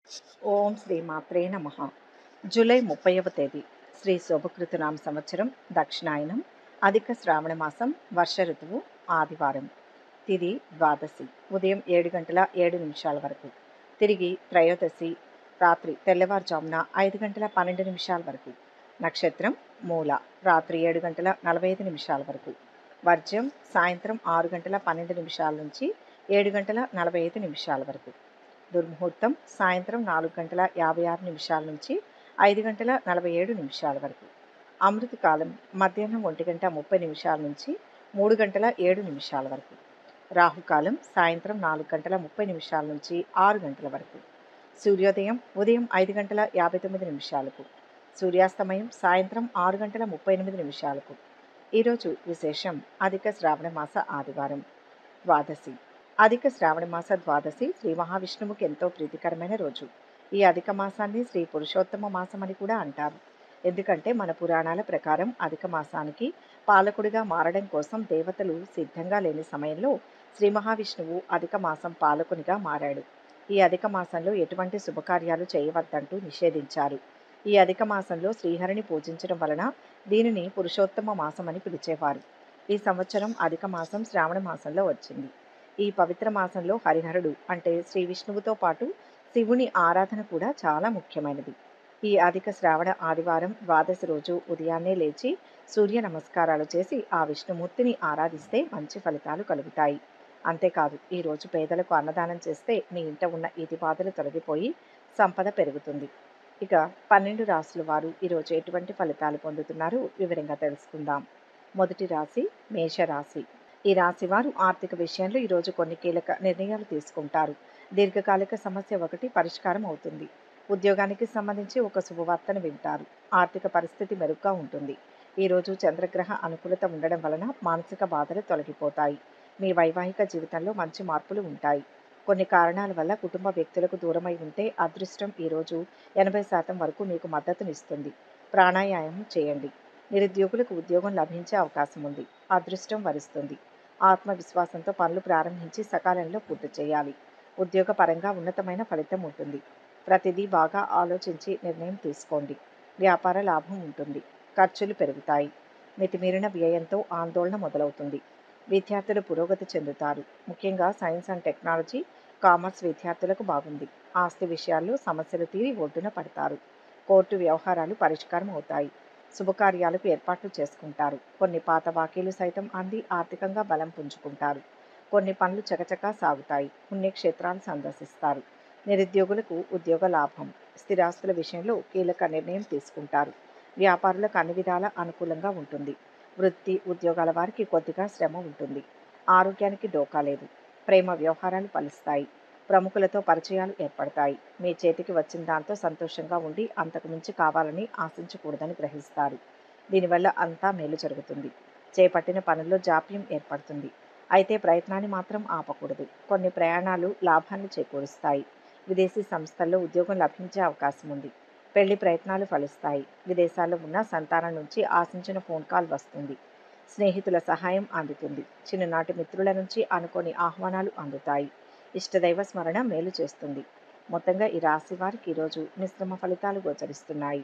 ఓం శ్రీ మాత్రే నమ జూలై ముప్పైవ తేదీ శ్రీ శోభకృతనామ సంవత్సరం దక్షిణాయనం అధిక శ్రావణ మాసం వర్ష ఋతువు ఆదివారం తిది ద్వాదశి ఉదయం ఏడు గంటల ఏడు నిమిషాల వరకు తిరిగి త్రయోదశి రాత్రి తెల్లవారుజామున ఐదు గంటల పన్నెండు నిమిషాల వరకు నక్షత్రం మూల రాత్రి ఏడు గంటల నలభై ఐదు నిమిషాల వరకు వర్జ్యం సాయంత్రం ఆరు గంటల పన్నెండు నిమిషాల నుంచి ఏడు గంటల నలభై ఐదు నిమిషాల వరకు దుర్ముహూర్తం సాయంత్రం నాలుగు గంటల యాభై ఆరు నిమిషాల నుంచి ఐదు గంటల నలభై ఏడు నిమిషాల వరకు అమృత కాలం మధ్యాహ్నం ఒంటి గంట ముప్పై నిమిషాల నుంచి మూడు గంటల ఏడు నిమిషాల వరకు రాహుకాలం సాయంత్రం నాలుగు గంటల ముప్పై నిమిషాల నుంచి ఆరు గంటల వరకు సూర్యోదయం ఉదయం ఐదు గంటల యాభై తొమ్మిది నిమిషాలకు సూర్యాస్తమయం సాయంత్రం ఆరు గంటల ముప్పై ఎనిమిది నిమిషాలకు ఈరోజు విశేషం అధిక శ్రావణ మాస ఆదివారం ద్వాదశి అధిక శ్రావణ మాస ద్వాదశి శ్రీ మహావిష్ణువుకి ఎంతో ప్రీతికరమైన రోజు ఈ అధిక మాసాన్ని శ్రీ పురుషోత్తమ మాసం అని కూడా అంటారు ఎందుకంటే మన పురాణాల ప్రకారం అధిక మాసానికి పాలకుడిగా మారడం కోసం దేవతలు సిద్ధంగా లేని సమయంలో శ్రీ మహావిష్ణువు అధిక మాసం పాలకునిగా మారాడు ఈ అధిక మాసంలో ఎటువంటి శుభకార్యాలు చేయవద్దంటూ నిషేధించారు ఈ అధిక మాసంలో శ్రీహరిని పూజించడం వలన దీనిని పురుషోత్తమ మాసం అని పిలిచేవారు ఈ సంవత్సరం అధిక మాసం శ్రావణ మాసంలో వచ్చింది ఈ పవిత్ర మాసంలో హరిహరుడు అంటే శ్రీ విష్ణువుతో పాటు శివుని ఆరాధన కూడా చాలా ముఖ్యమైనది ఈ అధిక శ్రావణ ఆదివారం ద్వాదశి రోజు ఉదయాన్నే లేచి సూర్య నమస్కారాలు చేసి ఆ విష్ణుమూర్తిని ఆరాధిస్తే మంచి ఫలితాలు కలుగుతాయి అంతేకాదు ఈ రోజు పేదలకు అన్నదానం చేస్తే మీ ఇంట ఉన్న ఈతి బాధలు తొలగిపోయి సంపద పెరుగుతుంది ఇక పన్నెండు రాసుల వారు ఈరోజు ఎటువంటి ఫలితాలు పొందుతున్నారో వివరంగా తెలుసుకుందాం మొదటి రాశి మేషరాశి ఈ రాశి వారు ఆర్థిక విషయంలో ఈరోజు కొన్ని కీలక నిర్ణయాలు తీసుకుంటారు దీర్ఘకాలిక సమస్య ఒకటి పరిష్కారం అవుతుంది ఉద్యోగానికి సంబంధించి ఒక శుభవార్తను వింటారు ఆర్థిక పరిస్థితి మెరుగ్గా ఉంటుంది ఈరోజు చంద్రగ్రహ అనుకూలత ఉండడం వలన మానసిక బాధలు తొలగిపోతాయి మీ వైవాహిక జీవితంలో మంచి మార్పులు ఉంటాయి కొన్ని కారణాల వల్ల కుటుంబ వ్యక్తులకు దూరమై ఉంటే అదృష్టం ఈరోజు ఎనభై శాతం వరకు మీకు మద్దతునిస్తుంది ప్రాణాయామం చేయండి నిరుద్యోగులకు ఉద్యోగం లభించే అవకాశం ఉంది అదృష్టం వరిస్తుంది ఆత్మవిశ్వాసంతో పనులు ప్రారంభించి సకాలంలో పూర్తి చేయాలి ఉద్యోగపరంగా ఉన్నతమైన ఫలితం ఉంటుంది ప్రతిదీ బాగా ఆలోచించి నిర్ణయం తీసుకోండి వ్యాపార లాభం ఉంటుంది ఖర్చులు పెరుగుతాయి మితిమీరిన వ్యయంతో ఆందోళన మొదలవుతుంది విద్యార్థులు పురోగతి చెందుతారు ముఖ్యంగా సైన్స్ అండ్ టెక్నాలజీ కామర్స్ విద్యార్థులకు బాగుంది ఆస్తి విషయాల్లో సమస్యలు తీరి ఒడ్డున పడతారు కోర్టు వ్యవహారాలు పరిష్కారం అవుతాయి శుభకార్యాలకు ఏర్పాట్లు చేసుకుంటారు కొన్ని పాత బాకీలు సైతం అంది ఆర్థికంగా బలం పుంజుకుంటారు కొన్ని పనులు చకచకా సాగుతాయి పుణ్యక్షేత్రాలు సందర్శిస్తారు నిరుద్యోగులకు ఉద్యోగ లాభం స్థిరాస్తుల విషయంలో కీలక నిర్ణయం తీసుకుంటారు వ్యాపారులకు అన్ని విధాల అనుకూలంగా ఉంటుంది వృత్తి ఉద్యోగాల వారికి కొద్దిగా శ్రమ ఉంటుంది ఆరోగ్యానికి డోకా లేదు ప్రేమ వ్యవహారాలు ఫలిస్తాయి ప్రముఖులతో పరిచయాలు ఏర్పడతాయి మీ చేతికి వచ్చిన దాంతో సంతోషంగా ఉండి అంతకు మించి కావాలని ఆశించకూడదని గ్రహిస్తారు దీనివల్ల అంతా మేలు జరుగుతుంది చేపట్టిన పనుల్లో జాప్యం ఏర్పడుతుంది అయితే ప్రయత్నాన్ని మాత్రం ఆపకూడదు కొన్ని ప్రయాణాలు లాభాన్ని చేకూరుస్తాయి విదేశీ సంస్థల్లో ఉద్యోగం లభించే అవకాశం ఉంది పెళ్లి ప్రయత్నాలు ఫలిస్తాయి విదేశాల్లో ఉన్న సంతానం నుంచి ఆశించిన ఫోన్ కాల్ వస్తుంది స్నేహితుల సహాయం అందుతుంది చిన్ననాటి మిత్రుల నుంచి అనుకోని ఆహ్వానాలు అందుతాయి ఇష్టదైవ స్మరణ మేలు చేస్తుంది మొత్తంగా ఈ రాశి వారికి ఈరోజు మిశ్రమ ఫలితాలు గోచరిస్తున్నాయి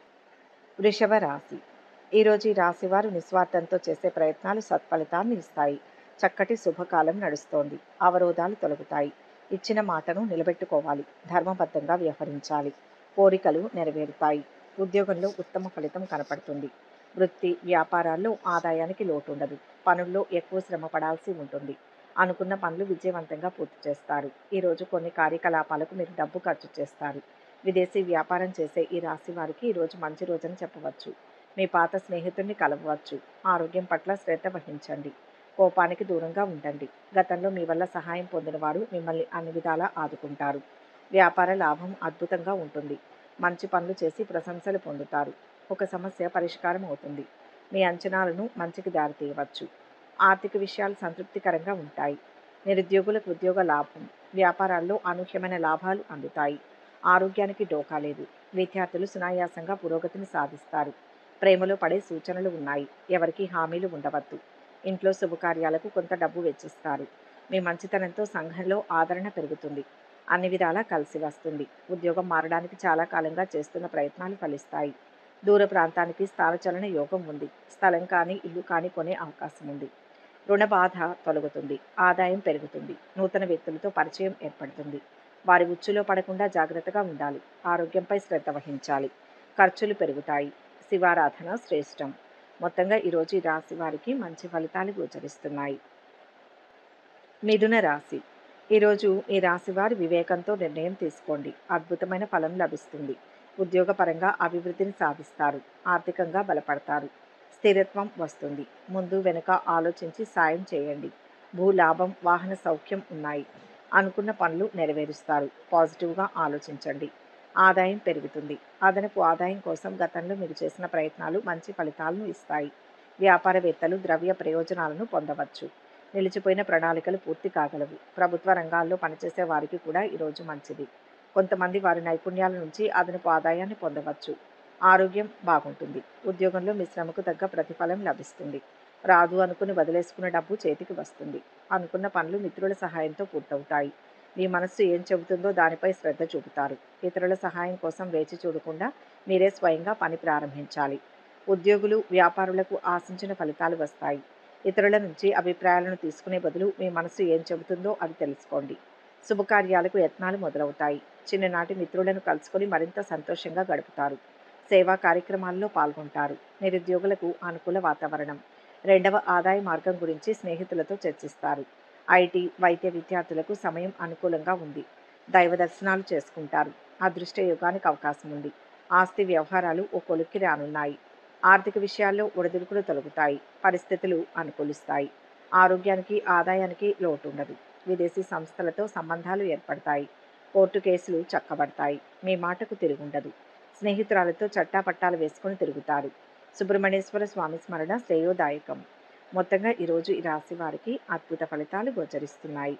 వృషభ రాశి ఈరోజు ఈ రాశి వారు నిస్వార్థంతో చేసే ప్రయత్నాలు సత్ఫలితాన్ని ఇస్తాయి చక్కటి శుభకాలం నడుస్తోంది అవరోధాలు తొలగుతాయి ఇచ్చిన మాటను నిలబెట్టుకోవాలి ధర్మబద్ధంగా వ్యవహరించాలి కోరికలు నెరవేరుతాయి ఉద్యోగంలో ఉత్తమ ఫలితం కనపడుతుంది వృత్తి వ్యాపారాల్లో ఆదాయానికి లోటు ఉండదు పనుల్లో ఎక్కువ శ్రమ పడాల్సి ఉంటుంది అనుకున్న పనులు విజయవంతంగా పూర్తి చేస్తారు ఈరోజు కొన్ని కార్యకలాపాలకు మీరు డబ్బు ఖర్చు చేస్తారు విదేశీ వ్యాపారం చేసే ఈ రాశి వారికి ఈరోజు మంచి రోజని చెప్పవచ్చు మీ పాత స్నేహితుడిని కలవవచ్చు ఆరోగ్యం పట్ల శ్రద్ధ వహించండి కోపానికి దూరంగా ఉండండి గతంలో మీ వల్ల సహాయం పొందిన వారు మిమ్మల్ని అన్ని విధాలా ఆదుకుంటారు వ్యాపార లాభం అద్భుతంగా ఉంటుంది మంచి పనులు చేసి ప్రశంసలు పొందుతారు ఒక సమస్య పరిష్కారం అవుతుంది మీ అంచనాలను మంచికి దారితీయవచ్చు ఆర్థిక విషయాలు సంతృప్తికరంగా ఉంటాయి నిరుద్యోగులకు ఉద్యోగ లాభం వ్యాపారాల్లో అనూహ్యమైన లాభాలు అందుతాయి ఆరోగ్యానికి డోకా లేదు విద్యార్థులు సునాయాసంగా పురోగతిని సాధిస్తారు ప్రేమలో పడే సూచనలు ఉన్నాయి ఎవరికి హామీలు ఉండవద్దు ఇంట్లో శుభకార్యాలకు కొంత డబ్బు వెచ్చిస్తారు మీ మంచితనంతో సంఘంలో ఆదరణ పెరుగుతుంది అన్ని విధాలా కలిసి వస్తుంది ఉద్యోగం మారడానికి చాలా కాలంగా చేస్తున్న ప్రయత్నాలు ఫలిస్తాయి దూర ప్రాంతానికి స్థానచలన యోగం ఉంది స్థలం కానీ ఇల్లు కానీ కొనే అవకాశం ఉంది రుణ బాధ తొలగుతుంది ఆదాయం పెరుగుతుంది నూతన వ్యక్తులతో పరిచయం ఏర్పడుతుంది వారి ఉచ్చులో పడకుండా జాగ్రత్తగా ఉండాలి ఆరోగ్యంపై శ్రద్ధ వహించాలి ఖర్చులు పెరుగుతాయి శివారాధన శ్రేష్టం మొత్తంగా ఈరోజు ఈ రాశి వారికి మంచి ఫలితాలు గోచరిస్తున్నాయి మిథున రాశి ఈరోజు ఈ రాశి వారి వివేకంతో నిర్ణయం తీసుకోండి అద్భుతమైన ఫలం లభిస్తుంది ఉద్యోగపరంగా అభివృద్ధిని సాధిస్తారు ఆర్థికంగా బలపడతారు స్థిరత్వం వస్తుంది ముందు వెనుక ఆలోచించి సాయం చేయండి భూ లాభం వాహన సౌఖ్యం ఉన్నాయి అనుకున్న పనులు నెరవేరుస్తారు పాజిటివ్గా ఆలోచించండి ఆదాయం పెరుగుతుంది అదనపు ఆదాయం కోసం గతంలో మీరు చేసిన ప్రయత్నాలు మంచి ఫలితాలను ఇస్తాయి వ్యాపారవేత్తలు ద్రవ్య ప్రయోజనాలను పొందవచ్చు నిలిచిపోయిన ప్రణాళికలు పూర్తి కాగలవు ప్రభుత్వ రంగాల్లో పనిచేసే వారికి కూడా ఈరోజు మంచిది కొంతమంది వారి నైపుణ్యాల నుంచి అదనపు ఆదాయాన్ని పొందవచ్చు ఆరోగ్యం బాగుంటుంది ఉద్యోగంలో మీ శ్రమకు తగ్గ ప్రతిఫలం లభిస్తుంది రాదు అనుకుని వదిలేసుకున్న డబ్బు చేతికి వస్తుంది అనుకున్న పనులు మిత్రుల సహాయంతో పూర్తవుతాయి మీ మనస్సు ఏం చెబుతుందో దానిపై శ్రద్ధ చూపుతారు ఇతరుల సహాయం కోసం వేచి చూడకుండా మీరే స్వయంగా పని ప్రారంభించాలి ఉద్యోగులు వ్యాపారులకు ఆశించిన ఫలితాలు వస్తాయి ఇతరుల నుంచి అభిప్రాయాలను తీసుకునే బదులు మీ మనసు ఏం చెబుతుందో అది తెలుసుకోండి శుభకార్యాలకు యత్నాలు మొదలవుతాయి చిన్ననాటి మిత్రులను కలుసుకొని మరింత సంతోషంగా గడుపుతారు సేవా కార్యక్రమాల్లో పాల్గొంటారు నిరుద్యోగులకు అనుకూల వాతావరణం రెండవ ఆదాయ మార్గం గురించి స్నేహితులతో చర్చిస్తారు ఐటీ వైద్య విద్యార్థులకు సమయం అనుకూలంగా ఉంది దైవ దర్శనాలు చేసుకుంటారు అదృష్ట యుగానికి అవకాశం ఉంది ఆస్తి వ్యవహారాలు ఓ కొలుక్కి రానున్నాయి ఆర్థిక విషయాల్లో ఒడిదుడుకులు తొలగుతాయి పరిస్థితులు అనుకూలిస్తాయి ఆరోగ్యానికి ఆదాయానికి లోటు ఉండదు విదేశీ సంస్థలతో సంబంధాలు ఏర్పడతాయి కోర్టు కేసులు చక్కబడతాయి మీ మాటకు తిరుగుండదు స్నేహితురాలతో చట్టాపట్టాలు వేసుకొని తిరుగుతారు సుబ్రహ్మణ్యేశ్వర స్వామి స్మరణ శ్రేయోదాయకం మొత్తంగా ఈరోజు ఈ రాశి వారికి అద్భుత ఫలితాలు గోచరిస్తున్నాయి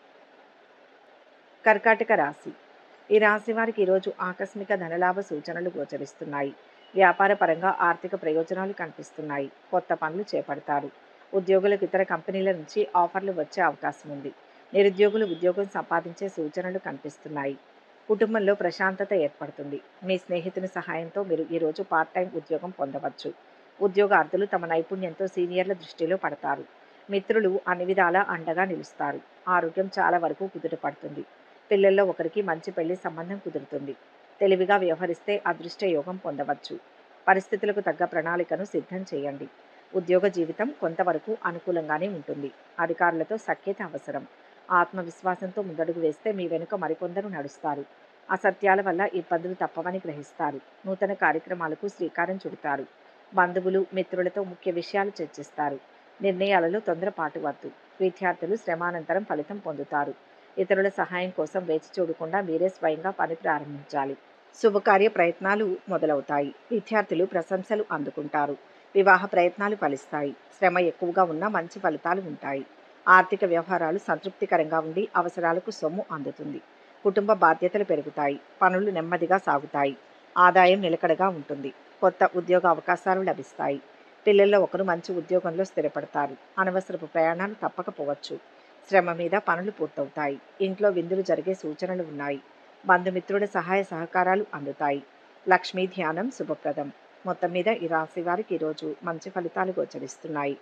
కర్కాటక రాశి ఈ రాశి వారికి ఈరోజు ఆకస్మిక ధనలాభ సూచనలు గోచరిస్తున్నాయి వ్యాపార పరంగా ఆర్థిక ప్రయోజనాలు కనిపిస్తున్నాయి కొత్త పనులు చేపడతారు ఉద్యోగులకు ఇతర కంపెనీల నుంచి ఆఫర్లు వచ్చే అవకాశం ఉంది నిరుద్యోగులు ఉద్యోగం సంపాదించే సూచనలు కనిపిస్తున్నాయి కుటుంబంలో ప్రశాంతత ఏర్పడుతుంది మీ స్నేహితుని సహాయంతో మీరు ఈరోజు పార్ట్ టైం ఉద్యోగం పొందవచ్చు ఉద్యోగార్థులు తమ నైపుణ్యంతో సీనియర్ల దృష్టిలో పడతారు మిత్రులు అన్ని విధాలా అండగా నిలుస్తారు ఆరోగ్యం చాలా వరకు కుదుటపడుతుంది పిల్లల్లో ఒకరికి మంచి పెళ్లి సంబంధం కుదురుతుంది తెలివిగా వ్యవహరిస్తే అదృష్ట యోగం పొందవచ్చు పరిస్థితులకు తగ్గ ప్రణాళికను సిద్ధం చేయండి ఉద్యోగ జీవితం కొంతవరకు అనుకూలంగానే ఉంటుంది అధికారులతో సఖ్యత అవసరం ఆత్మవిశ్వాసంతో ముందడుగు వేస్తే మీ వెనుక మరికొందరు నడుస్తారు అసత్యాల వల్ల ఇబ్బందులు తప్పవని గ్రహిస్తారు నూతన కార్యక్రమాలకు శ్రీకారం చుడతారు బంధువులు మిత్రులతో ముఖ్య విషయాలు చర్చిస్తారు నిర్ణయాలలో తొందరపాటు వద్దు విద్యార్థులు శ్రమానంతరం ఫలితం పొందుతారు ఇతరుల సహాయం కోసం వేచి చూడకుండా మీరే స్వయంగా పని ప్రారంభించాలి శుభకార్య ప్రయత్నాలు మొదలవుతాయి విద్యార్థులు ప్రశంసలు అందుకుంటారు వివాహ ప్రయత్నాలు ఫలిస్తాయి శ్రమ ఎక్కువగా ఉన్నా మంచి ఫలితాలు ఉంటాయి ఆర్థిక వ్యవహారాలు సంతృప్తికరంగా ఉండి అవసరాలకు సొమ్ము అందుతుంది కుటుంబ బాధ్యతలు పెరుగుతాయి పనులు నెమ్మదిగా సాగుతాయి ఆదాయం నిలకడగా ఉంటుంది కొత్త ఉద్యోగ అవకాశాలు లభిస్తాయి పిల్లల్లో ఒకరు మంచి ఉద్యోగంలో స్థిరపడతారు అనవసరపు ప్రయాణాలు తప్పకపోవచ్చు శ్రమ మీద పనులు పూర్తవుతాయి ఇంట్లో విందులు జరిగే సూచనలు ఉన్నాయి బంధుమిత్రుల సహాయ సహకారాలు అందుతాయి లక్ష్మీ ధ్యానం శుభప్రదం మొత్తం మీద ఈ రాశి వారికి ఈరోజు మంచి ఫలితాలు గోచరిస్తున్నాయి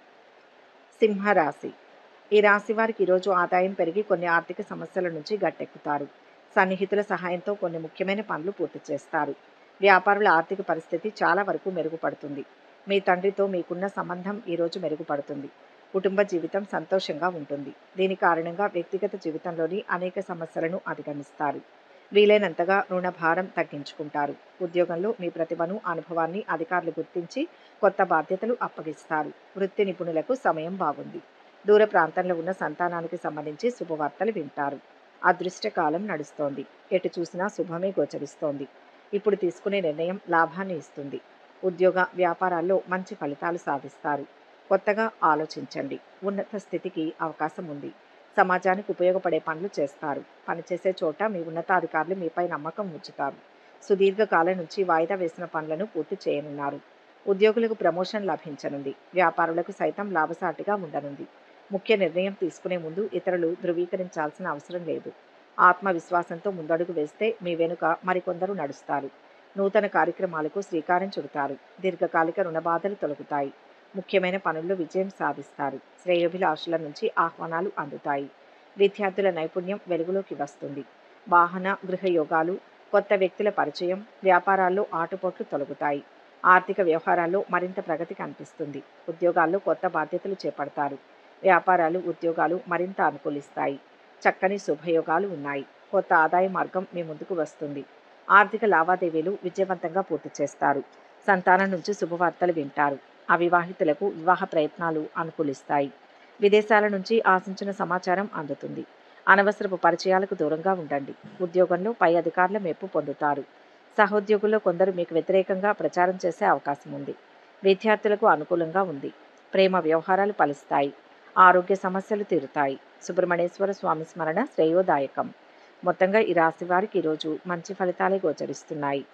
సింహరాశి ఈ రాశి వారికి ఈరోజు ఆదాయం పెరిగి కొన్ని ఆర్థిక సమస్యల నుంచి గట్టెక్కుతారు సన్నిహితుల సహాయంతో కొన్ని ముఖ్యమైన పనులు పూర్తి చేస్తారు వ్యాపారుల ఆర్థిక పరిస్థితి చాలా వరకు మెరుగుపడుతుంది మీ తండ్రితో మీకున్న సంబంధం ఈరోజు మెరుగుపడుతుంది కుటుంబ జీవితం సంతోషంగా ఉంటుంది దీని కారణంగా వ్యక్తిగత జీవితంలోని అనేక సమస్యలను అధిగమిస్తారు వీలైనంతగా రుణ భారం తగ్గించుకుంటారు ఉద్యోగంలో మీ ప్రతిభను అనుభవాన్ని అధికారులు గుర్తించి కొత్త బాధ్యతలు అప్పగిస్తారు వృత్తి నిపుణులకు సమయం బాగుంది దూర ప్రాంతంలో ఉన్న సంతానానికి సంబంధించి శుభవార్తలు వింటారు అదృష్టకాలం నడుస్తోంది ఎటు చూసినా శుభమే గోచరిస్తోంది ఇప్పుడు తీసుకునే నిర్ణయం లాభాన్ని ఇస్తుంది ఉద్యోగ వ్యాపారాల్లో మంచి ఫలితాలు సాధిస్తారు కొత్తగా ఆలోచించండి ఉన్నత స్థితికి అవకాశం ఉంది సమాజానికి ఉపయోగపడే పనులు చేస్తారు పనిచేసే చోట మీ ఉన్నతాధికారులు మీపై నమ్మకం ఉంచుతారు సుదీర్ఘకాలం నుంచి వాయిదా వేసిన పనులను పూర్తి చేయనున్నారు ఉద్యోగులకు ప్రమోషన్ లభించనుంది వ్యాపారులకు సైతం లాభసాటిగా ఉండనుంది ముఖ్య నిర్ణయం తీసుకునే ముందు ఇతరులు ధృవీకరించాల్సిన అవసరం లేదు ఆత్మవిశ్వాసంతో ముందడుగు వేస్తే మీ వెనుక మరికొందరు నడుస్తారు నూతన కార్యక్రమాలకు శ్రీకారం చుడతారు దీర్ఘకాలిక రుణబాధలు తొలగుతాయి ముఖ్యమైన పనుల్లో విజయం సాధిస్తారు శ్రేయోభిలాషుల నుంచి ఆహ్వానాలు అందుతాయి విద్యార్థుల నైపుణ్యం వెలుగులోకి వస్తుంది వాహన గృహ యోగాలు కొత్త వ్యక్తుల పరిచయం వ్యాపారాల్లో ఆటుపోట్లు తొలగుతాయి ఆర్థిక వ్యవహారాల్లో మరింత ప్రగతి కనిపిస్తుంది ఉద్యోగాల్లో కొత్త బాధ్యతలు చేపడతారు వ్యాపారాలు ఉద్యోగాలు మరింత అనుకూలిస్తాయి చక్కని శుభయోగాలు ఉన్నాయి కొత్త ఆదాయ మార్గం మీ ముందుకు వస్తుంది ఆర్థిక లావాదేవీలు విజయవంతంగా పూర్తి చేస్తారు సంతానం నుంచి శుభవార్తలు వింటారు అవివాహితులకు వివాహ ప్రయత్నాలు అనుకూలిస్తాయి విదేశాల నుంచి ఆశించిన సమాచారం అందుతుంది అనవసరపు పరిచయాలకు దూరంగా ఉండండి ఉద్యోగంలో పై అధికారుల మెప్పు పొందుతారు సహోద్యోగుల్లో కొందరు మీకు వ్యతిరేకంగా ప్రచారం చేసే అవకాశం ఉంది విద్యార్థులకు అనుకూలంగా ఉంది ప్రేమ వ్యవహారాలు ఫలిస్తాయి ఆరోగ్య సమస్యలు తీరుతాయి సుబ్రహ్మణ్యేశ్వర స్వామి స్మరణ శ్రేయోదాయకం మొత్తంగా ఈ రాశి వారికి ఈరోజు మంచి ఫలితాలే గోచరిస్తున్నాయి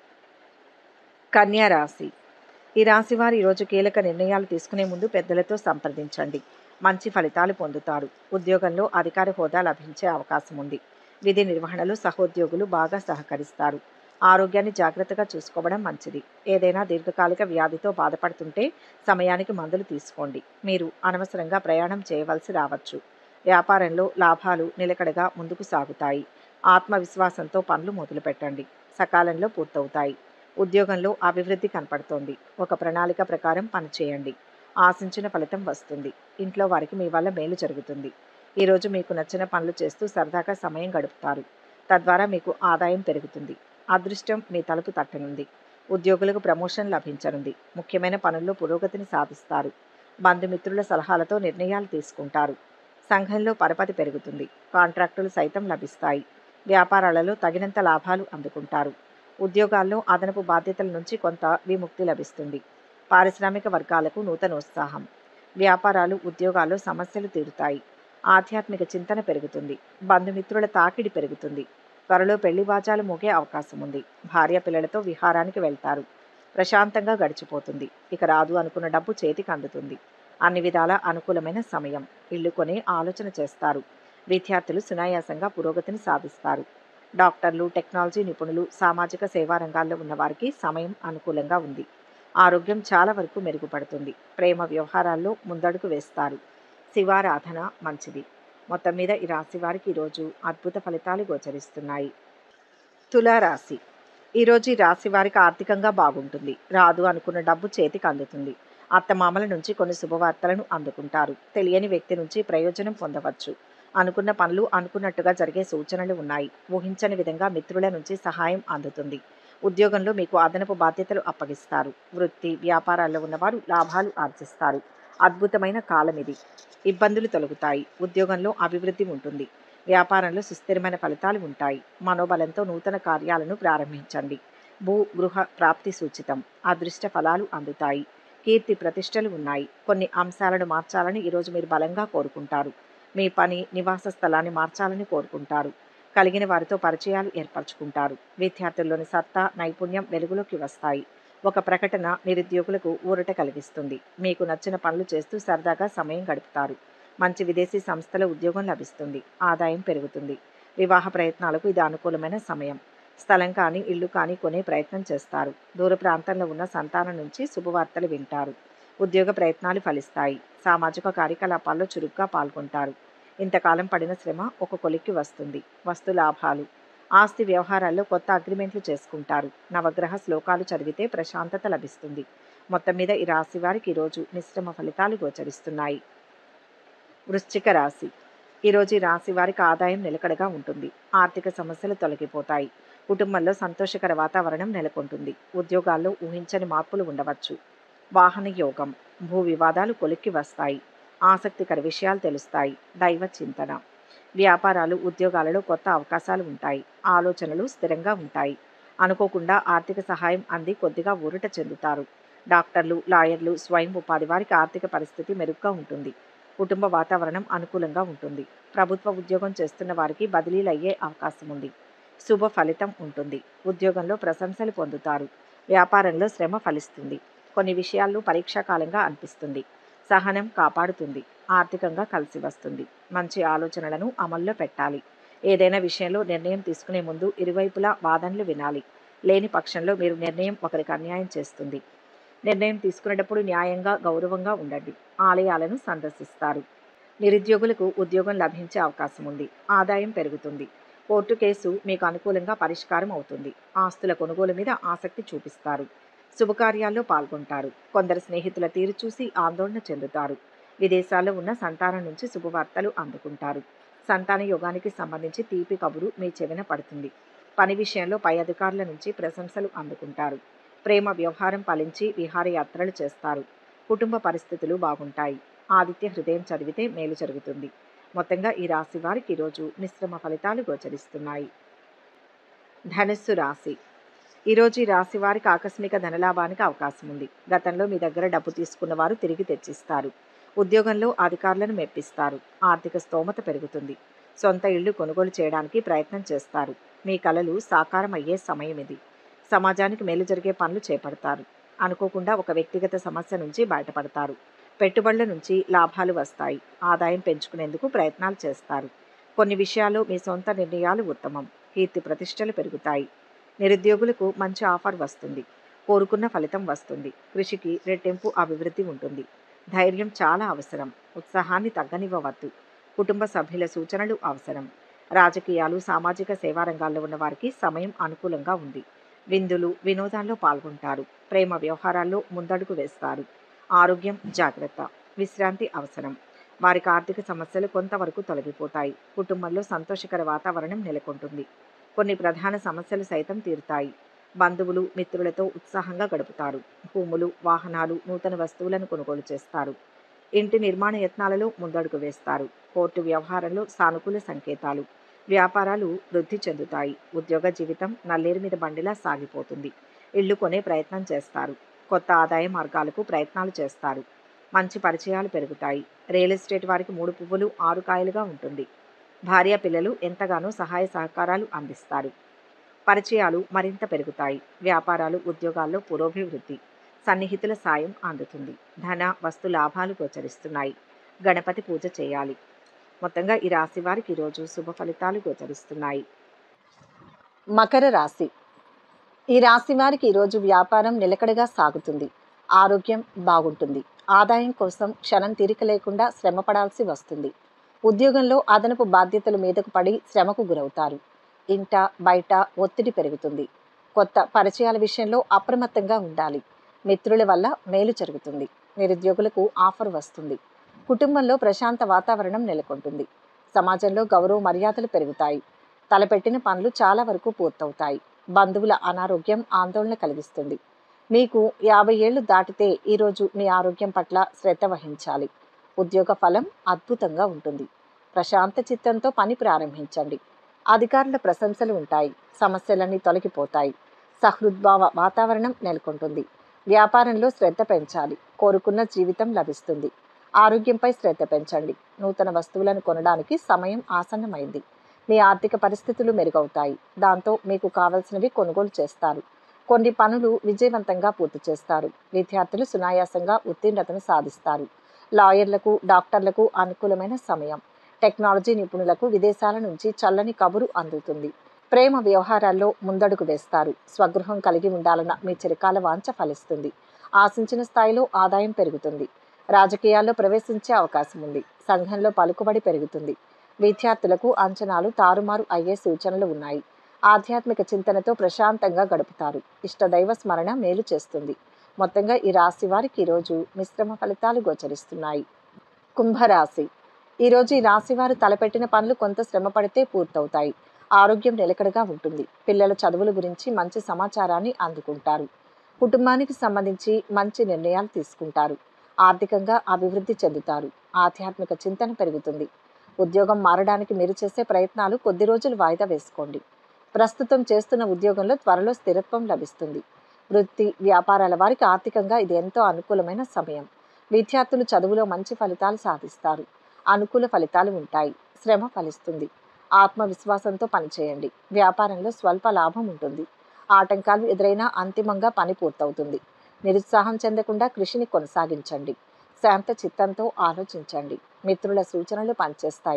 కన్యా రాశి ఈ రాశి వారు ఈరోజు కీలక నిర్ణయాలు తీసుకునే ముందు పెద్దలతో సంప్రదించండి మంచి ఫలితాలు పొందుతారు ఉద్యోగంలో అధికార హోదా లభించే అవకాశం ఉంది విధి నిర్వహణలో సహోద్యోగులు బాగా సహకరిస్తారు ఆరోగ్యాన్ని జాగ్రత్తగా చూసుకోవడం మంచిది ఏదైనా దీర్ఘకాలిక వ్యాధితో బాధపడుతుంటే సమయానికి మందులు తీసుకోండి మీరు అనవసరంగా ప్రయాణం చేయవలసి రావచ్చు వ్యాపారంలో లాభాలు నిలకడగా ముందుకు సాగుతాయి ఆత్మవిశ్వాసంతో పనులు మొదలుపెట్టండి సకాలంలో పూర్తవుతాయి ఉద్యోగంలో అభివృద్ధి కనపడుతోంది ఒక ప్రణాళిక ప్రకారం పనిచేయండి ఆశించిన ఫలితం వస్తుంది ఇంట్లో వారికి మీ వల్ల మేలు జరుగుతుంది ఈరోజు మీకు నచ్చిన పనులు చేస్తూ సరదాగా సమయం గడుపుతారు తద్వారా మీకు ఆదాయం పెరుగుతుంది అదృష్టం మీ తలుపు తట్టనుంది ఉద్యోగులకు ప్రమోషన్ లభించనుంది ముఖ్యమైన పనుల్లో పురోగతిని సాధిస్తారు బంధుమిత్రుల సలహాలతో నిర్ణయాలు తీసుకుంటారు సంఘంలో పరపతి పెరుగుతుంది కాంట్రాక్టులు సైతం లభిస్తాయి వ్యాపారాలలో తగినంత లాభాలు అందుకుంటారు ఉద్యోగాల్లో అదనపు బాధ్యతల నుంచి కొంత విముక్తి లభిస్తుంది పారిశ్రామిక వర్గాలకు నూతన ఉత్సాహం వ్యాపారాలు ఉద్యోగాల్లో సమస్యలు తీరుతాయి ఆధ్యాత్మిక చింతన పెరుగుతుంది బంధుమిత్రుల తాకిడి పెరుగుతుంది త్వరలో పెళ్లి బాజాలు మోగే అవకాశం ఉంది భార్య పిల్లలతో విహారానికి వెళ్తారు ప్రశాంతంగా గడిచిపోతుంది ఇక రాదు అనుకున్న డబ్బు చేతికి అందుతుంది అన్ని విధాల అనుకూలమైన సమయం ఇల్లు కొనే ఆలోచన చేస్తారు విద్యార్థులు సునాయాసంగా పురోగతిని సాధిస్తారు డాక్టర్లు టెక్నాలజీ నిపుణులు సామాజిక సేవా రంగాల్లో ఉన్న వారికి సమయం అనుకూలంగా ఉంది ఆరోగ్యం చాలా వరకు మెరుగుపడుతుంది ప్రేమ వ్యవహారాల్లో ముందడుగు వేస్తారు శివారాధన మంచిది మొత్తం మీద ఈ రాశి వారికి ఈరోజు అద్భుత ఫలితాలు గోచరిస్తున్నాయి తులారాశి ఈరోజు ఈ రాశి వారికి ఆర్థికంగా బాగుంటుంది రాదు అనుకున్న డబ్బు చేతికి అందుతుంది అత్తమామల నుంచి కొన్ని శుభవార్తలను అందుకుంటారు తెలియని వ్యక్తి నుంచి ప్రయోజనం పొందవచ్చు అనుకున్న పనులు అనుకున్నట్టుగా జరిగే సూచనలు ఉన్నాయి ఊహించని విధంగా మిత్రుల నుంచి సహాయం అందుతుంది ఉద్యోగంలో మీకు అదనపు బాధ్యతలు అప్పగిస్తారు వృత్తి వ్యాపారాల్లో ఉన్నవారు లాభాలు ఆర్జిస్తారు అద్భుతమైన కాలం ఇది ఇబ్బందులు తొలగుతాయి ఉద్యోగంలో అభివృద్ధి ఉంటుంది వ్యాపారంలో సుస్థిరమైన ఫలితాలు ఉంటాయి మనోబలంతో నూతన కార్యాలను ప్రారంభించండి భూ గృహ ప్రాప్తి సూచితం అదృష్ట ఫలాలు అందుతాయి కీర్తి ప్రతిష్టలు ఉన్నాయి కొన్ని అంశాలను మార్చాలని ఈరోజు మీరు బలంగా కోరుకుంటారు మీ పని నివాస స్థలాన్ని మార్చాలని కోరుకుంటారు కలిగిన వారితో పరిచయాలు ఏర్పరచుకుంటారు విద్యార్థుల్లోని సత్తా నైపుణ్యం వెలుగులోకి వస్తాయి ఒక ప్రకటన నిరుద్యోగులకు ఊరట కలిగిస్తుంది మీకు నచ్చిన పనులు చేస్తూ సరదాగా సమయం గడుపుతారు మంచి విదేశీ సంస్థల ఉద్యోగం లభిస్తుంది ఆదాయం పెరుగుతుంది వివాహ ప్రయత్నాలకు ఇది అనుకూలమైన సమయం స్థలం కానీ ఇల్లు కానీ కొనే ప్రయత్నం చేస్తారు దూర ప్రాంతంలో ఉన్న సంతానం నుంచి శుభవార్తలు వింటారు ఉద్యోగ ప్రయత్నాలు ఫలిస్తాయి సామాజిక కార్యకలాపాల్లో చురుగ్గా పాల్గొంటారు ఇంతకాలం పడిన శ్రమ ఒక కొలిక్కి వస్తుంది వస్తు లాభాలు ఆస్తి వ్యవహారాల్లో కొత్త అగ్రిమెంట్లు చేసుకుంటారు నవగ్రహ శ్లోకాలు చదివితే ప్రశాంతత లభిస్తుంది మొత్తం మీద ఈ రాశి వారికి ఈరోజు మిశ్రమ ఫలితాలు గోచరిస్తున్నాయి వృశ్చిక రాశి ఈరోజు ఈ రాశి వారికి ఆదాయం నిలకడగా ఉంటుంది ఆర్థిక సమస్యలు తొలగిపోతాయి కుటుంబంలో సంతోషకర వాతావరణం నెలకొంటుంది ఉద్యోగాల్లో ఊహించని మార్పులు ఉండవచ్చు వాహన యోగం భూ వివాదాలు కొలిక్కి వస్తాయి ఆసక్తికర విషయాలు తెలుస్తాయి దైవ చింతన వ్యాపారాలు ఉద్యోగాలలో కొత్త అవకాశాలు ఉంటాయి ఆలోచనలు స్థిరంగా ఉంటాయి అనుకోకుండా ఆర్థిక సహాయం అంది కొద్దిగా ఊరట చెందుతారు డాక్టర్లు లాయర్లు స్వయం ఉపాధి వారికి ఆర్థిక పరిస్థితి మెరుగ్గా ఉంటుంది కుటుంబ వాతావరణం అనుకూలంగా ఉంటుంది ప్రభుత్వ ఉద్యోగం చేస్తున్న వారికి బదిలీలు అయ్యే అవకాశం ఉంది శుభ ఫలితం ఉంటుంది ఉద్యోగంలో ప్రశంసలు పొందుతారు వ్యాపారంలో శ్రమ ఫలిస్తుంది కొన్ని విషయాల్లో పరీక్షాకాలంగా అనిపిస్తుంది సహనం కాపాడుతుంది ఆర్థికంగా కలిసి వస్తుంది మంచి ఆలోచనలను అమల్లో పెట్టాలి ఏదైనా విషయంలో నిర్ణయం తీసుకునే ముందు ఇరువైపులా వాదనలు వినాలి లేని పక్షంలో మీరు నిర్ణయం ఒకరికి అన్యాయం చేస్తుంది నిర్ణయం తీసుకునేటప్పుడు న్యాయంగా గౌరవంగా ఉండండి ఆలయాలను సందర్శిస్తారు నిరుద్యోగులకు ఉద్యోగం లభించే అవకాశం ఉంది ఆదాయం పెరుగుతుంది కోర్టు కేసు మీకు అనుకూలంగా పరిష్కారం అవుతుంది ఆస్తుల కొనుగోలు మీద ఆసక్తి చూపిస్తారు శుభకార్యాల్లో పాల్గొంటారు కొందరు స్నేహితుల తీరు చూసి ఆందోళన చెందుతారు విదేశాల్లో ఉన్న సంతానం నుంచి శుభవార్తలు అందుకుంటారు సంతాన యోగానికి సంబంధించి తీపి కబురు మీ చెవిన పడుతుంది పని విషయంలో పై అధికారుల నుంచి ప్రశంసలు అందుకుంటారు ప్రేమ వ్యవహారం ఫలించి విహారయాత్రలు చేస్తారు కుటుంబ పరిస్థితులు బాగుంటాయి ఆదిత్య హృదయం చదివితే మేలు జరుగుతుంది మొత్తంగా ఈ రాశి వారికి ఈరోజు మిశ్రమ ఫలితాలు గోచరిస్తున్నాయి ధనుస్సు రాశి ఈరోజు ఈ రాశి వారికి ఆకస్మిక ధనలాభానికి అవకాశం ఉంది గతంలో మీ దగ్గర డబ్బు తీసుకున్న వారు తిరిగి తెచ్చిస్తారు ఉద్యోగంలో అధికారులను మెప్పిస్తారు ఆర్థిక స్తోమత పెరుగుతుంది సొంత ఇళ్లు కొనుగోలు చేయడానికి ప్రయత్నం చేస్తారు మీ కలలు సాకారం అయ్యే సమయం ఇది సమాజానికి మేలు జరిగే పనులు చేపడతారు అనుకోకుండా ఒక వ్యక్తిగత సమస్య నుంచి బయటపడతారు పెట్టుబడుల నుంచి లాభాలు వస్తాయి ఆదాయం పెంచుకునేందుకు ప్రయత్నాలు చేస్తారు కొన్ని విషయాల్లో మీ సొంత నిర్ణయాలు ఉత్తమం కీర్తి ప్రతిష్టలు పెరుగుతాయి నిరుద్యోగులకు మంచి ఆఫర్ వస్తుంది కోరుకున్న ఫలితం వస్తుంది కృషికి రెట్టింపు అభివృద్ధి ఉంటుంది ధైర్యం చాలా అవసరం ఉత్సాహాన్ని తగ్గనివ్వవద్దు కుటుంబ సభ్యుల సూచనలు అవసరం రాజకీయాలు సామాజిక సేవా రంగాల్లో ఉన్న వారికి సమయం అనుకూలంగా ఉంది విందులు వినోదాల్లో పాల్గొంటారు ప్రేమ వ్యవహారాల్లో ముందడుగు వేస్తారు ఆరోగ్యం జాగ్రత్త విశ్రాంతి అవసరం వారికి ఆర్థిక సమస్యలు కొంతవరకు తొలగిపోతాయి కుటుంబంలో సంతోషకర వాతావరణం నెలకొంటుంది కొన్ని ప్రధాన సమస్యలు సైతం తీరుతాయి బంధువులు మిత్రులతో ఉత్సాహంగా గడుపుతారు భూములు వాహనాలు నూతన వస్తువులను కొనుగోలు చేస్తారు ఇంటి నిర్మాణ యత్నాలలో ముందడుగు వేస్తారు కోర్టు వ్యవహారంలో సానుకూల సంకేతాలు వ్యాపారాలు వృద్ధి చెందుతాయి ఉద్యోగ జీవితం నల్లేరు మీద బండిలా సాగిపోతుంది ఇల్లు కొనే ప్రయత్నం చేస్తారు కొత్త ఆదాయ మార్గాలకు ప్రయత్నాలు చేస్తారు మంచి పరిచయాలు పెరుగుతాయి రియల్ ఎస్టేట్ వారికి మూడు పువ్వులు ఆరు కాయలుగా ఉంటుంది భార్య పిల్లలు ఎంతగానో సహాయ సహకారాలు అందిస్తారు పరిచయాలు మరింత పెరుగుతాయి వ్యాపారాలు ఉద్యోగాల్లో పురోభివృద్ధి సన్నిహితుల సాయం అందుతుంది ధన వస్తు లాభాలు గోచరిస్తున్నాయి గణపతి పూజ చేయాలి మొత్తంగా ఈ రాశి వారికి ఈరోజు శుభ ఫలితాలు గోచరిస్తున్నాయి మకర రాశి ఈ రాశి వారికి ఈరోజు వ్యాపారం నిలకడగా సాగుతుంది ఆరోగ్యం బాగుంటుంది ఆదాయం కోసం క్షణం తీరిక లేకుండా శ్రమ పడాల్సి వస్తుంది ఉద్యోగంలో అదనపు బాధ్యతల మీదకు పడి శ్రమకు గురవుతారు ఇంట బయట ఒత్తిడి పెరుగుతుంది కొత్త పరిచయాల విషయంలో అప్రమత్తంగా ఉండాలి మిత్రుల వల్ల మేలు జరుగుతుంది నిరుద్యోగులకు ఆఫర్ వస్తుంది కుటుంబంలో ప్రశాంత వాతావరణం నెలకొంటుంది సమాజంలో గౌరవ మర్యాదలు పెరుగుతాయి తలపెట్టిన పనులు చాలా వరకు పూర్తవుతాయి బంధువుల అనారోగ్యం ఆందోళన కలిగిస్తుంది మీకు యాభై ఏళ్లు దాటితే ఈరోజు మీ ఆరోగ్యం పట్ల శ్రద్ధ వహించాలి ఉద్యోగ ఫలం అద్భుతంగా ఉంటుంది ప్రశాంత చిత్తంతో పని ప్రారంభించండి అధికారుల ప్రశంసలు ఉంటాయి సమస్యలన్నీ తొలగిపోతాయి సహృద్భావ వాతావరణం నెలకొంటుంది వ్యాపారంలో శ్రద్ధ పెంచాలి కోరుకున్న జీవితం లభిస్తుంది ఆరోగ్యంపై శ్రద్ధ పెంచండి నూతన వస్తువులను కొనడానికి సమయం ఆసన్నమైంది మీ ఆర్థిక పరిస్థితులు మెరుగవుతాయి దాంతో మీకు కావలసినవి కొనుగోలు చేస్తారు కొన్ని పనులు విజయవంతంగా పూర్తి చేస్తారు విద్యార్థులు సునాయాసంగా ఉత్తీర్ణతను సాధిస్తారు లాయర్లకు డాక్టర్లకు అనుకూలమైన సమయం టెక్నాలజీ నిపుణులకు విదేశాల నుంచి చల్లని కబురు అందుతుంది ప్రేమ వ్యవహారాల్లో ముందడుగు వేస్తారు స్వగృహం కలిగి ఉండాలన్న మీ చిరకాల వాంఛ ఫలిస్తుంది ఆశించిన స్థాయిలో ఆదాయం పెరుగుతుంది రాజకీయాల్లో ప్రవేశించే అవకాశం ఉంది సంఘంలో పలుకుబడి పెరుగుతుంది విద్యార్థులకు అంచనాలు తారుమారు అయ్యే సూచనలు ఉన్నాయి ఆధ్యాత్మిక చింతనతో ప్రశాంతంగా గడుపుతారు ఇష్టదైవ స్మరణ మేలు చేస్తుంది మొత్తంగా ఈ రాశి వారికి ఈరోజు మిశ్రమ ఫలితాలు గోచరిస్తున్నాయి కుంభరాశి ఈరోజు ఈ రాశి వారు తలపెట్టిన పనులు కొంత శ్రమ పడితే పూర్తవుతాయి ఆరోగ్యం నిలకడగా ఉంటుంది పిల్లల చదువుల గురించి మంచి సమాచారాన్ని అందుకుంటారు కుటుంబానికి సంబంధించి మంచి నిర్ణయాలు తీసుకుంటారు ఆర్థికంగా అభివృద్ధి చెందుతారు ఆధ్యాత్మిక చింతన పెరుగుతుంది ఉద్యోగం మారడానికి మీరు చేసే ప్రయత్నాలు కొద్ది రోజులు వాయిదా వేసుకోండి ప్రస్తుతం చేస్తున్న ఉద్యోగంలో త్వరలో స్థిరత్వం లభిస్తుంది వృత్తి వ్యాపారాల వారికి ఆర్థికంగా ఇది ఎంతో అనుకూలమైన సమయం విద్యార్థులు చదువులో మంచి ఫలితాలు సాధిస్తారు అనుకూల ఫలితాలు ఉంటాయి శ్రమ ఫలిస్తుంది ఆత్మవిశ్వాసంతో పనిచేయండి వ్యాపారంలో స్వల్ప లాభం ఉంటుంది ఆటంకాలు ఎదురైనా అంతిమంగా పని పూర్తవుతుంది నిరుత్సాహం చెందకుండా కృషిని కొనసాగించండి శాంత చిత్తంతో ఆలోచించండి మిత్రుల సూచనలు పనిచేస్తాయి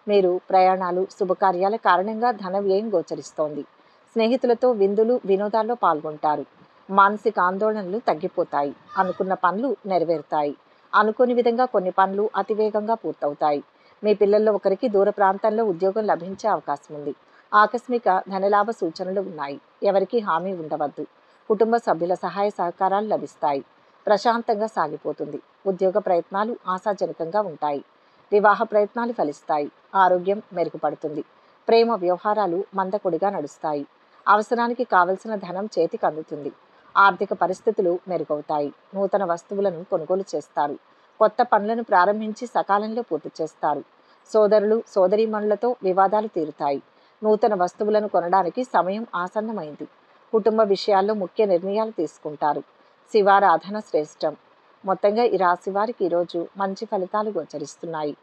మీరు ప్రయాణాలు శుభకార్యాల కారణంగా ధన వ్యయం గోచరిస్తోంది స్నేహితులతో విందులు వినోదాల్లో పాల్గొంటారు మానసిక ఆందోళనలు తగ్గిపోతాయి అనుకున్న పనులు నెరవేరుతాయి అనుకోని విధంగా కొన్ని పనులు అతివేగంగా పూర్తవుతాయి మీ పిల్లల్లో ఒకరికి దూర ప్రాంతంలో ఉద్యోగం లభించే అవకాశం ఉంది ఆకస్మిక ధనలాభ సూచనలు ఉన్నాయి ఎవరికి హామీ ఉండవద్దు కుటుంబ సభ్యుల సహాయ సహకారాలు లభిస్తాయి ప్రశాంతంగా సాగిపోతుంది ఉద్యోగ ప్రయత్నాలు ఆశాజనకంగా ఉంటాయి వివాహ ప్రయత్నాలు ఫలిస్తాయి ఆరోగ్యం మెరుగుపడుతుంది ప్రేమ వ్యవహారాలు మందకొడిగా నడుస్తాయి అవసరానికి కావలసిన ధనం చేతికి అందుతుంది ఆర్థిక పరిస్థితులు మెరుగవుతాయి నూతన వస్తువులను కొనుగోలు చేస్తారు కొత్త పనులను ప్రారంభించి సకాలంలో పూర్తి చేస్తారు సోదరులు సోదరీమణులతో వివాదాలు తీరుతాయి నూతన వస్తువులను కొనడానికి సమయం ఆసన్నమైంది కుటుంబ విషయాల్లో ముఖ్య నిర్ణయాలు తీసుకుంటారు శివారాధన శ్రేష్టం మొత్తంగా ఈ రాశి వారికి ఈరోజు మంచి ఫలితాలు గోచరిస్తున్నాయి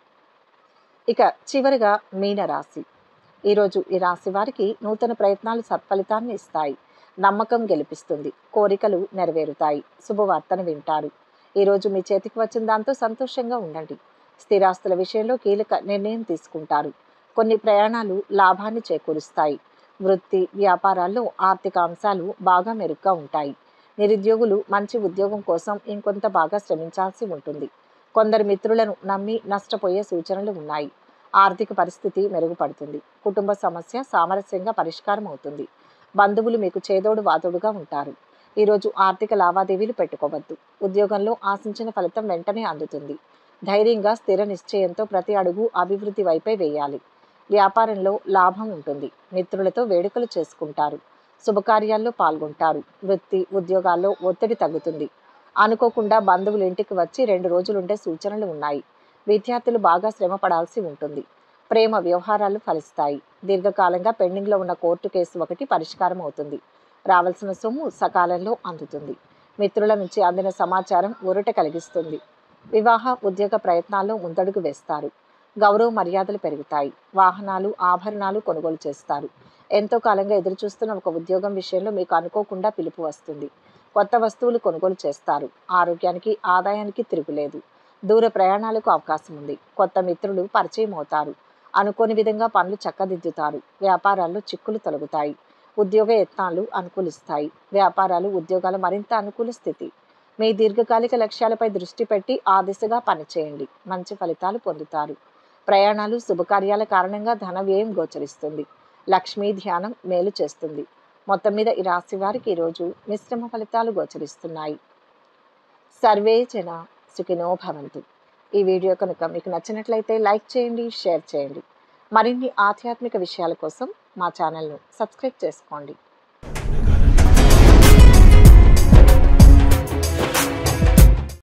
ఇక చివరిగా మీన రాశి ఈరోజు ఈ రాశి వారికి నూతన ప్రయత్నాలు సత్ఫలితాన్ని ఇస్తాయి నమ్మకం గెలిపిస్తుంది కోరికలు నెరవేరుతాయి శుభవార్తను వింటారు ఈరోజు మీ చేతికి వచ్చిన దాంతో సంతోషంగా ఉండండి స్థిరాస్తుల విషయంలో కీలక నిర్ణయం తీసుకుంటారు కొన్ని ప్రయాణాలు లాభాన్ని చేకూరుస్తాయి వృత్తి వ్యాపారాల్లో ఆర్థిక అంశాలు బాగా మెరుగ్గా ఉంటాయి నిరుద్యోగులు మంచి ఉద్యోగం కోసం ఇంకొంత బాగా శ్రమించాల్సి ఉంటుంది కొందరు మిత్రులను నమ్మి నష్టపోయే సూచనలు ఉన్నాయి ఆర్థిక పరిస్థితి మెరుగుపడుతుంది కుటుంబ సమస్య సామరస్యంగా పరిష్కారం అవుతుంది బంధువులు మీకు చేదోడు వాదోడుగా ఉంటారు ఈరోజు ఆర్థిక లావాదేవీలు పెట్టుకోవద్దు ఉద్యోగంలో ఆశించిన ఫలితం వెంటనే అందుతుంది ధైర్యంగా స్థిర నిశ్చయంతో ప్రతి అడుగు అభివృద్ధి వైపే వేయాలి వ్యాపారంలో లాభం ఉంటుంది మిత్రులతో వేడుకలు చేసుకుంటారు శుభకార్యాల్లో పాల్గొంటారు వృత్తి ఉద్యోగాల్లో ఒత్తిడి తగ్గుతుంది అనుకోకుండా బంధువులు ఇంటికి వచ్చి రెండు రోజులుండే సూచనలు ఉన్నాయి విద్యార్థులు బాగా శ్రమ పడాల్సి ఉంటుంది ప్రేమ వ్యవహారాలు ఫలిస్తాయి దీర్ఘకాలంగా పెండింగ్లో ఉన్న కోర్టు కేసు ఒకటి పరిష్కారం అవుతుంది రావాల్సిన సొమ్ము సకాలంలో అందుతుంది మిత్రుల నుంచి అందిన సమాచారం ఊరట కలిగిస్తుంది వివాహ ఉద్యోగ ప్రయత్నాల్లో ముందడుగు వేస్తారు గౌరవ మర్యాదలు పెరుగుతాయి వాహనాలు ఆభరణాలు కొనుగోలు చేస్తారు ఎంతో కాలంగా ఎదురుచూస్తున్న ఒక ఉద్యోగం విషయంలో మీకు అనుకోకుండా పిలుపు వస్తుంది కొత్త వస్తువులు కొనుగోలు చేస్తారు ఆరోగ్యానికి ఆదాయానికి తిరుగులేదు దూర ప్రయాణాలకు అవకాశం ఉంది కొత్త మిత్రులు పరిచయం అవుతారు అనుకోని విధంగా పనులు చక్కదిద్దుతారు వ్యాపారాల్లో చిక్కులు తొలగుతాయి ఉద్యోగ యత్నాలు అనుకూలిస్తాయి వ్యాపారాలు ఉద్యోగాలు మరింత అనుకూల స్థితి మీ దీర్ఘకాలిక లక్ష్యాలపై దృష్టి పెట్టి ఆ దిశగా పనిచేయండి మంచి ఫలితాలు పొందుతారు ప్రయాణాలు శుభకార్యాల కారణంగా ధన వ్యయం గోచరిస్తుంది లక్ష్మీ ధ్యానం మేలు చేస్తుంది మొత్తం మీద ఈ రాశి వారికి ఈరోజు మిశ్రమ ఫలితాలు గోచరిస్తున్నాయి సర్వే జన సుఖినో భవంతు ఈ వీడియో కనుక మీకు నచ్చినట్లయితే లైక్ చేయండి షేర్ చేయండి మరిన్ని ఆధ్యాత్మిక విషయాల కోసం మా ఛానల్ను సబ్స్క్రైబ్ చేసుకోండి